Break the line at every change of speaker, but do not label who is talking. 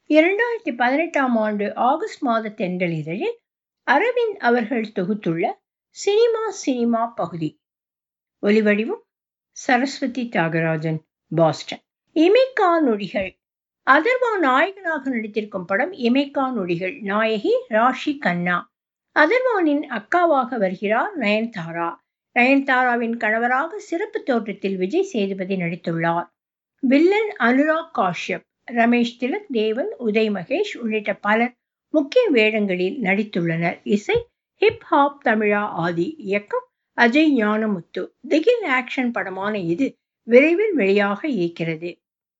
இரண்டாயிரத்தி பதினெட்டாம் ஆண்டு ஆகஸ்ட் மாத தென்றல் இதழில் அரவிந்த் அவர்கள் தொகுத்துள்ள சினிமா சினிமா பகுதி ஒலிவடிவம் சரஸ்வதி தியாகராஜன் பாஸ்டன் இமைக்கா நொடிகள் அதர்வா நாயகனாக நடித்திருக்கும் படம் இமைக்கா நொடிகள் நாயகி ராஷி கண்ணா அதர்வானின் அக்காவாக வருகிறார் நயன்தாரா நயன்தாராவின் கணவராக சிறப்பு தோற்றத்தில் விஜய் சேதுபதி நடித்துள்ளார் வில்லன் அனுராக் காஷ்யப் ரமேஷ் திலக் தேவன் உதய் மகேஷ் உள்ளிட்ட பலர் முக்கிய வேடங்களில் நடித்துள்ளனர் இசை ஹிப் ஹாப் தமிழா ஆதி இயக்கம் அஜய் ஞானமுத்து திகில் ஆக்ஷன் படமான இது விரைவில் வெளியாக இருக்கிறது